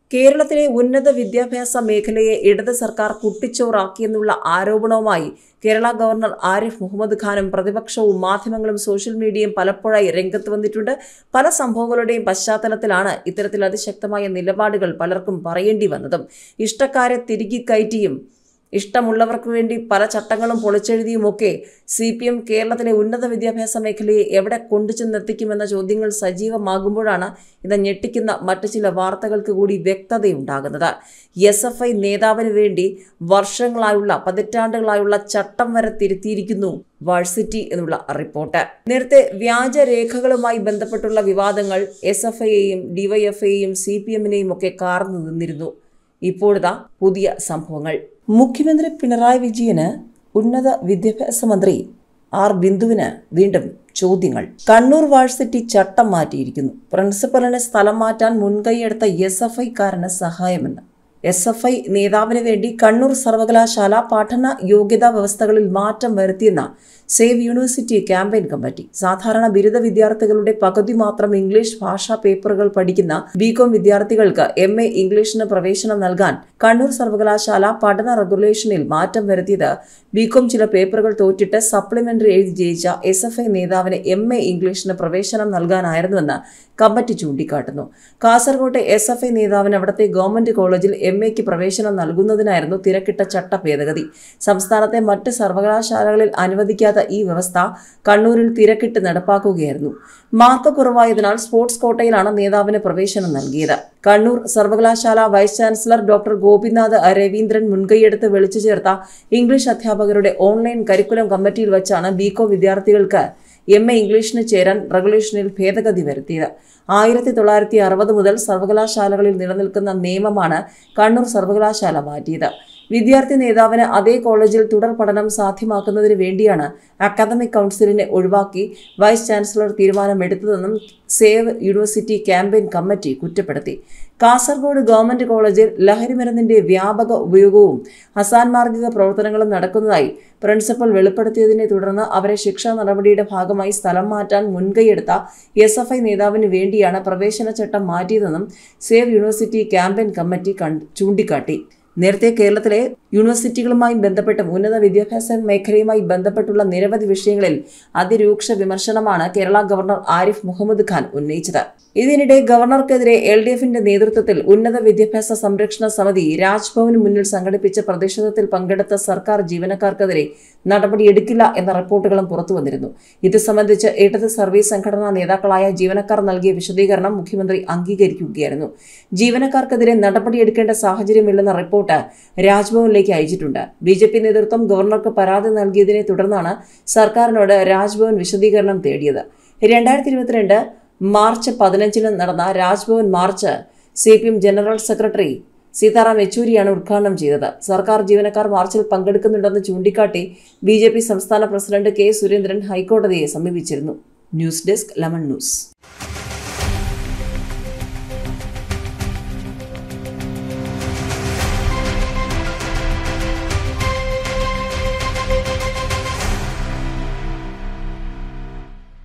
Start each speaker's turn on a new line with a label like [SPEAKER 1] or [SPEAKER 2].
[SPEAKER 1] കേരളത്തിലെ ഉന്നത വിദ്യാഭ്യാസ മേഖലയെ ഇടത് സർക്കാർ കുട്ടിച്ചോറാക്കിയെന്നുള്ള ആരോപണവുമായി കേരള ഗവർണർ ആരിഫ് മുഹമ്മദ് ഖാനും പ്രതിപക്ഷവും മാധ്യമങ്ങളും സോഷ്യൽ മീഡിയയും പലപ്പോഴായി രംഗത്ത് വന്നിട്ടുണ്ട് പല സംഭവങ്ങളുടെയും പശ്ചാത്തലത്തിലാണ് ഇത്തരത്തിൽ അതിശക്തമായ നിലപാടുകൾ പലർക്കും പറയേണ്ടി വന്നതും ഇഷ്ടക്കാരെ തിരികെ കയറ്റിയും ഇഷ്ടമുള്ളവർക്ക് വേണ്ടി പല ചട്ടങ്ങളും പൊളിച്ചെഴുതിയുമൊക്കെ സി പി എം കേരളത്തിലെ ഉന്നത വിദ്യാഭ്യാസ മേഖലയെ എവിടെ കൊണ്ടുചെന്നെത്തിക്കുമെന്ന ചോദ്യങ്ങൾ സജീവമാകുമ്പോഴാണ് ഇത് ഞെട്ടിക്കുന്ന മറ്റു ചില വാർത്തകൾക്ക് കൂടി വ്യക്തതയുണ്ടാകുന്നത് എസ് എഫ് ഐ നേതാവിന് വേണ്ടി വർഷങ്ങളായുള്ള പതിറ്റാണ്ടുകളായുള്ള ചട്ടം വരെ തിരുത്തിയിരിക്കുന്നു വാഴ്സിറ്റി എന്നുള്ള റിപ്പോർട്ട് നേരത്തെ വ്യാജരേഖകളുമായി ബന്ധപ്പെട്ടുള്ള വിവാദങ്ങൾ എസ് എഫ് ഐയെയും ഡിവൈഎഫ്ഐയെയും സി പി എമ്മിനെയും ഒക്കെ കാർന്നു നിന്നിരുന്നു ഇപ്പോഴിതാ പുതിയ സംഭവങ്ങൾ മുഖ്യമന്ത്രി പിണറായി വിജയന് ഉന്നത വിദ്യാഭ്യാസ മന്ത്രി ആർ ബിന്ദുവിന് വീണ്ടും ചോദ്യങ്ങൾ കണ്ണൂർ വാഴ്സിറ്റി ചട്ടം മാറ്റിയിരിക്കുന്നു പ്രിൻസിപ്പലിനെ സ്ഥലം മാറ്റാൻ മുൻകൈയെടുത്ത എസ് എഫ് ഐക്കാരന് സഹായമെന്ന് എസ് എഫ് ഐ നേതാവിന് വേണ്ടി കണ്ണൂർ സർവകലാശാല പഠന യോഗ്യതാ വ്യവസ്ഥകളിൽ മാറ്റം വരുത്തിയെന്ന സേവ് യൂണിവേഴ്സിറ്റി ക്യാമ്പയിൻ കമ്മിറ്റി സാധാരണ ബിരുദ വിദ്യാർത്ഥികളുടെ പകുതി മാത്രം ഇംഗ്ലീഷ് ഭാഷാ പേപ്പറുകൾ പഠിക്കുന്ന ബികോം വിദ്യാർത്ഥികൾക്ക് എം എ ഇംഗ്ലീഷിന് പ്രവേശനം നൽകാൻ കണ്ണൂർ സർവകലാശാല പഠന റെഗുലേഷനിൽ മാറ്റം വരുത്തിയത് ബികോം ചില പേപ്പറുകൾ തോറ്റിട്ട് സപ്ലിമെന്ററി എഴുതി ജയിച്ച എസ് എഫ് ഐ നേതാവിന് എം എ ഇംഗ്ലീഷിന് പ്രവേശനം നൽകാനായിരുന്നുവെന്ന് കമ്മിറ്റി ചൂണ്ടിക്കാട്ടുന്നു കാസർകോട്ടെ എസ് എഫ് ഐ നേതാവിന് അവിടുത്തെ ഗവൺമെന്റ് കോളേജിൽ എം എക്ക് പ്രവേശനം നൽകുന്നതിനായിരുന്നു തിരക്കിട്ട ചട്ട ഭേദഗതി സംസ്ഥാനത്തെ മറ്റ് സർവകലാശാലകളിൽ അനുവദിക്കാത്ത ഈ വ്യവസ്ഥ കണ്ണൂരിൽ തിരക്കിട്ട് നടപ്പാക്കുകയായിരുന്നു മാർക്ക് കുറവായതിനാൽ സ്പോർട്സ് കോട്ടയിലാണ് നേതാവിന് പ്രവേശനം നൽകിയത് കണ്ണൂർ സർവകലാശാല vice chancellor doctor Gopinath Raveendran മുൻകൈയെടുത്ത് വിളിച്ചു ചേർത്ത ഇംഗ്ലീഷ് അധ്യാപകരുടെ ഓൺലൈൻ കരിക്കുലം കമ്മിറ്റിയിൽ വെച്ചാണ് ബികോം വിദ്യാർത്ഥികൾക്ക് എം എ ഇംഗ്ലീഷിന് ചേരാൻ റെഗുലേഷനിൽ ഭേദഗതി വരുത്തിയത് ആയിരത്തി തൊള്ളായിരത്തി അറുപത് മുതൽ സർവകലാശാലകളിൽ നിലനിൽക്കുന്ന നിയമമാണ് കണ്ണൂർ സർവകലാശാല മാറ്റിയത് വിദ്യാർത്ഥി നേതാവിന് അതേ കോളേജിൽ തുടർ പഠനം സാധ്യമാക്കുന്നതിന് വേണ്ടിയാണ് അക്കാദമിക് കൗൺസിലിനെ ഒഴിവാക്കി വൈസ് ചാൻസലർ തീരുമാനമെടുത്തതെന്നും സേവ് യൂണിവേഴ്സിറ്റി ക്യാമ്പയിൻ കമ്മിറ്റി കുറ്റപ്പെടുത്തി കാസർഗോഡ് ഗവൺമെന്റ് കോളേജിൽ ലഹരിമരുന്നിന്റെ വ്യാപക ഉപയോഗവും അസാൻമാർഗിക പ്രവർത്തനങ്ങളും നടക്കുന്നതായി പ്രിൻസിപ്പൽ വെളിപ്പെടുത്തിയതിനെ തുടർന്ന് അവരെ ശിക്ഷാ നടപടിയുടെ ഭാഗമായി സ്ഥലം മാറ്റാൻ മുൻകൈയെടുത്ത എസ് എഫ് ഐ നേതാവിന് വേണ്ടിയാണ് പ്രവേശന ചട്ടം മാറ്റിയതെന്നും സേവ് യൂണിവേഴ്സിറ്റി ക്യാമ്പയിൻ കമ്മിറ്റി കണ്ട് ചൂണ്ടിക്കാട്ടി നേരത്തെ കേരളത്തിലെ യൂണിവേഴ്സിറ്റികളുമായി ബന്ധപ്പെട്ടും ഉന്നത വിദ്യാഭ്യാസ മേഖലയുമായി ബന്ധപ്പെട്ടുള്ള നിരവധി വിഷയങ്ങളിൽ അതിരൂക്ഷ വിമർശനമാണ് കേരള ഗവർണർ ആരിഫ് മുഹമ്മദ് ഖാൻ ഉന്നയിച്ചത് ഇതിനിടെ ഗവർണർക്കെതിരെ എൽ ഡി എഫിന്റെ നേതൃത്വത്തിൽ ഉന്നത വിദ്യാഭ്യാസ സംരക്ഷണ സമിതി രാജ്ഭവന് മുന്നിൽ സംഘടിപ്പിച്ച പ്രതിഷേധത്തിൽ പങ്കെടുത്ത സർക്കാർ ജീവനക്കാർക്കെതിരെ നടപടിയെടുക്കില്ല എന്ന റിപ്പോർട്ടുകളും പുറത്തു വന്നിരുന്നു ഇത് സംബന്ധിച്ച് ഇടത് സർവീസ് സംഘടനാ നേതാക്കളായ ജീവനക്കാർ നൽകിയ വിശദീകരണം മുഖ്യമന്ത്രി അംഗീകരിക്കുകയായിരുന്നു ജീവനക്കാർക്കെതിരെ നടപടിയെടുക്കേണ്ട സാഹചര്യമില്ലെന്ന റിപ്പോർട്ട് രാജ്ഭവനിലേക്ക് അയച്ചിട്ടുണ്ട് ബി ജെ പി നേതൃത്വം ഗവർണർക്ക് പരാതി നൽകിയതിനെ തുടർന്നാണ് സർക്കാരിനോട് രാജ്ഭവൻ വിശദീകരണം തേടിയത് രണ്ടായിരത്തി ഇരുപത്തിരണ്ട് മാർച്ച് പതിനഞ്ചിന് നടന്ന Raj Bhavan march C P M general secretary Sitaram യെച്ചൂരിയാണ് ഉദ്ഘാടനം ചെയ്തത് സർക്കാർ ജീവനക്കാർ മാർച്ചിൽ പങ്കെടുക്കുന്നുണ്ടെന്ന് ചൂണ്ടിക്കാട്ടി ബി ജെ പി സംസ്ഥാന പ്രസിഡന്റ് കെ സുരേന്ദ്രൻ ഹൈക്കോടതിയെ സമീപിച്ചിരുന്നു ന്യൂസ് ഡെസ്ക് ലെമൺ ന്യൂസ്